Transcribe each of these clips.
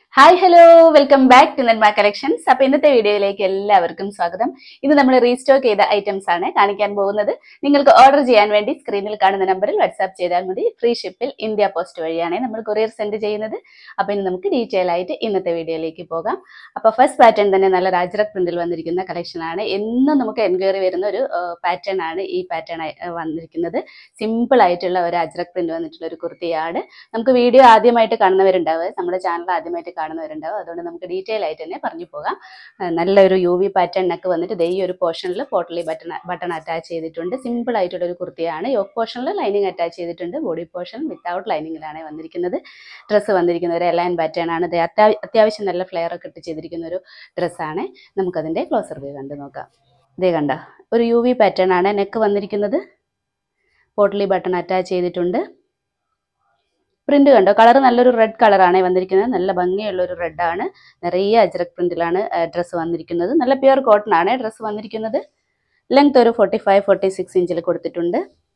hi hello welcome back to Nenma collections അപ്പൊ ഇന്നത്തെ വീഡിയോയിലേക്ക് എല്ലാവർക്കും സ്വാഗതം ഇന്ന് നമ്മൾ റീസ്റ്റോക്ക് ചെയ്ത ഐറ്റംസ് ആണ് കാണിക്കാൻ പോകുന്നത് നിങ്ങൾക്ക് ഓർഡർ ചെയ്യാൻ വേണ്ടി സ്ക്രീനിൽ കാണുന്ന നമ്പറിൽ വാട്സാപ്പ് ചെയ്താൽ മതി ഫ്രീ ഷിപ്പിൽ ഇന്ത്യ പോസ്റ്റ് വഴിയാണ് നമ്മൾ കൊറിയർ സെൻഡ് ചെയ്യുന്നത് അപ്പൊ ഇനി നമുക്ക് ഡീറ്റെയിൽ ആയിട്ട് ഇന്നത്തെ വീഡിയോയിലേക്ക് പോകാം അപ്പൊ ഫസ്റ്റ് പാറ്റേൺ തന്നെ നല്ല രാജറക് പ്രിന്റിൽ വന്നിരിക്കുന്ന കളക്ഷൻ ആണ് എന്നും നമുക്ക് എൻക്വയറി വരുന്ന ഒരു പാറ്റേൺ ആണ് ഈ പാറ്റേൺ വന്നിരിക്കുന്നത് സിമ്പിൾ ആയിട്ടുള്ള ഒരു അജ്രക് പ്രിന്റ് വന്നിട്ടുള്ള ഒരു കുർത്തിയാണ് നമുക്ക് വീഡിയോ ആദ്യമായിട്ട് കാണുന്നവരുണ്ടാവുക നമ്മുടെ ചാനൽ ആദ്യമായിട്ട് കാണുന്നവരുണ്ടാവും അതുകൊണ്ട് നമുക്ക് ഡീറ്റെയിൽ ആയിട്ട് തന്നെ പറഞ്ഞു പോകാം ആ, നല്ലൊരു യു വി പാറ്റേണിനൊക്കെ വന്നിട്ട് ദേ ഈ ഒരു പോർഷനിൽ പോട്ടലി ബട്ടൺ ബട്ടൺ അറ്റാച്ച് ചെയ്തിട്ടുണ്ട് സിമ്പിൾ ആയിട്ടുള്ള ഒരു കുർത്തിയാണ് യോക്ക് പോർഷനിൽ ലൈനിങ് അറ്റാച്ച് ചെയ്തിട്ടുണ്ട് ബോഡി പോർഷൻ വിത്തൗട്ട് ലൈനിങ്ങിലാണ് വന്നിരിക്കുന്നത് ഡ്രസ്സ് വന്നിരിക്കുന്ന ഒരു എലൈൻ പാറ്റേൺ ആണ് ഇത് അത്യാ- അത്യാവശ്യം നല്ല ഫ്ലെയർ ഒക്കെ ഇട്ട് ചെയ്തിരിക്കുന്ന ഒരു ഡ്രസ്സാണ് നമുക്കതിൻ്റെ ക്ലോസർ വ്യൂ കണ്ട് നോക്കാം ഇതേ കണ്ട ഒരു യു വി പാറ്റേൺ ആണ് നെക്ക് വന്നിരിക്കുന്നത് പോട്ടലി ബട്ടൺ അറ്റാച്ച് ചെയ്തിട്ടുണ്ട് പ്രിന്റ് കണ്ടോ കളർ നല്ലൊരു റെഡ് കളറാണ് വന്നിരിക്കുന്നത് നല്ല ഭംഗിയുള്ള ഒരു റെഡ് ആണ് നിറയെ അജ്രക് പ്രിന്റിലാണ് ഡ്രസ്സ് വന്നിരിക്കുന്നത് നല്ല പ്യുവർ കോട്ടൺ ആണ് ഡ്രസ്സ് വന്നിരിക്കുന്നത് ലെങ്ത് ഒരു ഫോർട്ടി ഫൈവ് ഫോർട്ടി സിക്സ് ഇഞ്ചിൽ കൊടുത്തിട്ടുണ്ട്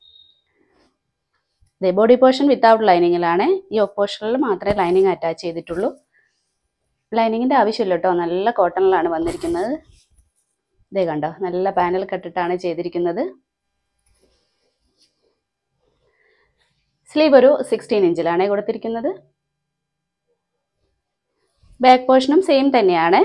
ബോഡി പോർഷൻ വിത്തൗട്ട് ലൈനിങ്ങിലാണ് ഈ പോർഷനിൽ മാത്രമേ ലൈനിങ് അറ്റാച്ച് ചെയ്തിട്ടുള്ളൂ ലൈനിങ്ങിന്റെ ആവശ്യമില്ല കേട്ടോ നല്ല കോട്ടണിലാണ് വന്നിരിക്കുന്നത് ഇതേ കണ്ടോ നല്ല പാനൽ കട്ടിട്ടാണ് ചെയ്തിരിക്കുന്നത് സ്ലീവ് ഒരു സിക്സ്റ്റീൻ ഇഞ്ചിലാണ് കൊടുത്തിരിക്കുന്നത് ബാക്ക് പോർഷനും സെയിം തന്നെയാണ്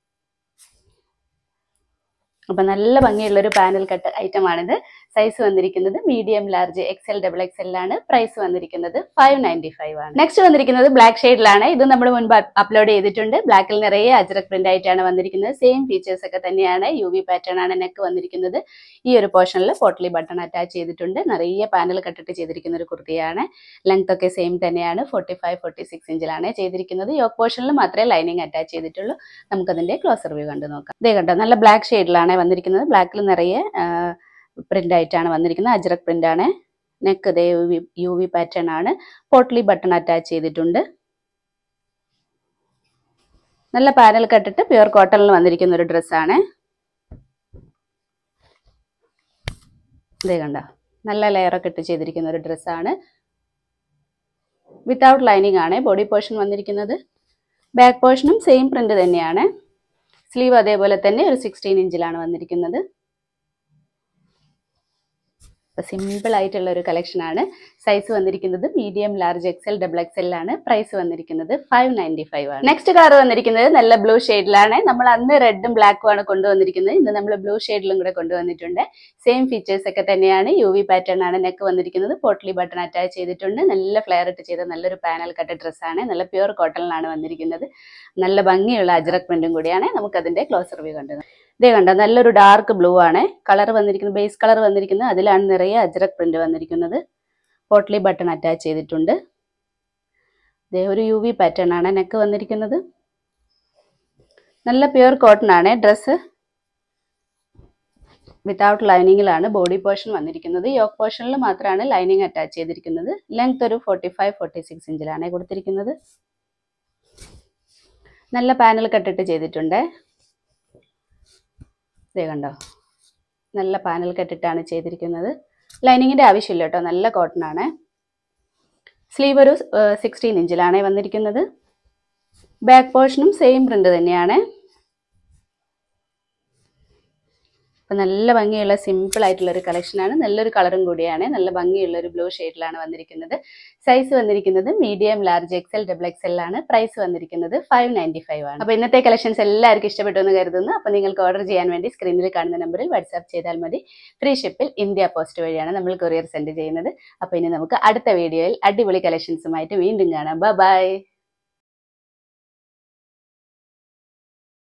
അപ്പം നല്ല ഭംഗിയുള്ള ഒരു പാനൽ കട്ട് ഐറ്റം ആണിത് സൈസ് വന്നിരിക്കുന്നത് medium large XL double XL ആണ് പ്രൈസ് വന്നിരിക്കുന്നത് ഫൈവ് നയൻറ്റി ഫൈവ് ആണ് നെക്സ്റ്റ് വന്നിരിക്കുന്നത് ബ്ലാക്ക് ഷെയ്ഡിലാണ് ഇത് നമ്മൾ മുൻപ് അപ്ലോഡ് ചെയ്തിട്ടുണ്ട് ബ്ലാക്കിൽ നിറയെ അജ്രക് പ്രിന്റ് ആയിട്ടാണ് വന്നിരിക്കുന്നത് സെയിം ഫീച്ചേഴ്സ് ഒക്കെ തന്നെയാണ് യു വി പാറ്റേൺ ആണ് നെക്ക് വന്നിരിക്കുന്നത് ഈ ഒരു പോർഷനിൽ പോട്ടലി ബട്ടൺ അറ്റാച്ച് ചെയ്തിട്ടുണ്ട് നിറയെ പാനൽ കട്ടിട്ട് ചെയ്തിരിക്കുന്ന ഒരു കുർത്തിയാണ് ലെങ്ത് ഒക്കെ സെയിം തന്നെയാണ് ഫോർട്ടി ഫൈവ് ഫോർട്ടി സിക്സ് ഇഞ്ചിലാണ് ചെയ്തിരിക്കുന്നത് യോക്ക് പോർഷനിൽ മാത്രമേ ലൈനിങ് അറ്റാച്ച് ചെയ്തിട്ടുള്ളൂ നമുക്കതിന്റെ ക്ലോസർ വ്യൂ കണ്ടു നോക്കാം ഇതേ കണ്ടോ നല്ല ബ്ലാക്ക് ഷെയ്ഡിലാണ് വന്നിരിക്കുന്നത് ബ്ലാക്കിൽ നിറയെ പ്രിന്റ് ആയിട്ടാണ് വന്നിരിക്കുന്നത് അജ്രക് പ്രിന്റ് ആണ് നെക്ക് ഇതേ യു വി പാറ്റേൺ ആണ് പോട്ട്ലി ബട്ടൺ അറ്റാച്ച് ചെയ്തിട്ടുണ്ട് നല്ല പാനൽ കട്ടിട്ട് പ്യുവർ കോട്ടണിൽ വന്നിരിക്കുന്ന ഒരു ഡ്രസ്സാണ് ഇതേ കണ്ട നല്ല ലെയറൊക്കെ ഇട്ട് ചെയ്തിരിക്കുന്ന ഒരു ഡ്രസ്സാണ് വിത്തൗട്ട് ലൈനിങ് ആണ് ബോഡി പോർഷൻ വന്നിരിക്കുന്നത് ബാക്ക് പോർഷനും സെയിം പ്രിന്റ് തന്നെയാണ് സ്ലീവ് അതേപോലെ തന്നെ ഒരു സിക്സ്റ്റീൻ ഇഞ്ചിലാണ് വന്നിരിക്കുന്നത് സിമ്പിൾ ആയിട്ടുള്ള ഒരു കളക്ഷൻ ആണ് സൈസ് വന്നിരിക്കുന്നത് medium large XL double XL ആണ് പ്രൈസ് വന്നിരിക്കുന്നത് ഫൈവ് നയൻറ്റി ഫൈവ് ആണ് നെക്സ്റ്റ് കളർ വന്നിരിക്കുന്നത് നല്ല ബ്ലൂ ഷെയ്ഡിലാണ് നമ്മൾ അന്ന് റെഡും ബ്ലാക്കും ആണ് കൊണ്ടുവന്നിരിക്കുന്നത് ഇന്ന് നമ്മൾ ബ്ലൂ ഷെയ്ഡിലും കൂടെ കൊണ്ടുവന്നിട്ടുണ്ട് സെയിം ഫീച്ചേഴ്സ് ഒക്കെ തന്നെയാണ് യു വി പാറ്റേൺ ആണ് നെക്ക് വന്നിരിക്കുന്നത് പോട്ട്ലി ബട്ടൺ അറ്റാച്ച് ചെയ്തിട്ടുണ്ട് നല്ല ഫ്ലെയർ ഇട്ട് ചെയ്ത നല്ലൊരു പാനൽ കട്ട് ഡ്രസ്സാണ് നല്ല പ്യുവർ കോട്ടണിലാണ് വന്നിരിക്കുന്നത് നല്ല ഭംഗിയുള്ള അജ്രക് പ്രിന്റും കൂടിയാണ് നമുക്കതിന്റെ ക്ലോസർ വ്യൂ കണ്ടത് ഇതേ കണ്ടോ നല്ലൊരു ഡാർക്ക് ബ്ലൂ ആണ് കളർ വന്നിരിക്കുന്നത് ബേസ് കളർ വന്നിരിക്കുന്നത് അതിലാണ് നിറയെ അജ്രക് പ്രിന്റ് വന്നിരിക്കുന്നത് പോട്ട്ലി ബട്ടൺ അറ്റാച്ച് ചെയ്തിട്ടുണ്ട് ഇതേ ഒരു യു വി പാറ്റേൺ ആണ് നെക്ക് വന്നിരിക്കുന്നത് നല്ല പ്യുവർ കോട്ടൺ ആണ് ഡ്രസ്സ് വിത്തൗട്ട് ലൈനിങ്ങിലാണ് ബോഡി പോർഷൻ വന്നിരിക്കുന്നത് യോക്ക് പോർഷനിൽ മാത്രമാണ് ലൈനിങ് അറ്റാച്ച് ചെയ്തിരിക്കുന്നത് ലെങ്ത് ഒരു ഫോർട്ടി ഫൈവ് ഫോർട്ടി സിക്സ് ഇഞ്ചിലാണ് കൊടുത്തിരിക്കുന്നത് നല്ല പാനൽ കട്ടിട്ട് ചെയ്തിട്ടുണ്ട് ഇതേ കണ്ടോ നല്ല പാനൽ കെട്ടിട്ടാണ് ചെയ്തിരിക്കുന്നത് ലൈനിങ്ങിന്റെ ആവശ്യമില്ല കേട്ടോ നല്ല കോട്ടൺ ആണ് സ്ലീവ് ഒരു സിക്സ്റ്റീൻ ഇഞ്ചിലാണ് വന്നിരിക്കുന്നത് ബാക്ക് പോർഷനും സെയിം പ്രിന്റ് തന്നെയാണ് അപ്പം നല്ല ഭംഗിയുള്ള സിമ്പിൾ ആയിട്ടുള്ള ഒരു കളക്ഷനാണ് നല്ലൊരു കളറും കൂടിയാണ് നല്ല ഭംഗിയുള്ള ഒരു ബ്ലൂ ഷെയ്ഡിലാണ് വന്നിരിക്കുന്നത് സൈസ് വന്നിരിക്കുന്നത് medium large XL double XL ആണ് പ്രൈസ് വന്നിരിക്കുന്നത് ഫൈവ് നയൻറ്റി ഫൈവ് ആണ് അപ്പോൾ ഇന്നത്തെ കളക്ഷൻസ് എല്ലാവർക്കും ഇഷ്ടപ്പെട്ടു എന്ന് കരുതുന്നു അപ്പോൾ നിങ്ങൾക്ക് ഓർഡർ ചെയ്യാൻ വേണ്ടി സ്ക്രീനിൽ കാണുന്ന നമ്പറിൽ വാട്സാപ്പ് ചെയ്താൽ മതി ഫ്രീ ഷിപ്പിൽ ഇന്ത്യ പോസ്റ്റ് വഴിയാണ് നമ്മൾ കൊറിയർ സെൻഡ് ചെയ്യുന്നത് അപ്പോൾ ഇനി നമുക്ക് അടുത്ത വീഡിയോയിൽ അടിപൊളി കളക്ഷൻസുമായിട്ട് വീണ്ടും കാണാം ബൈ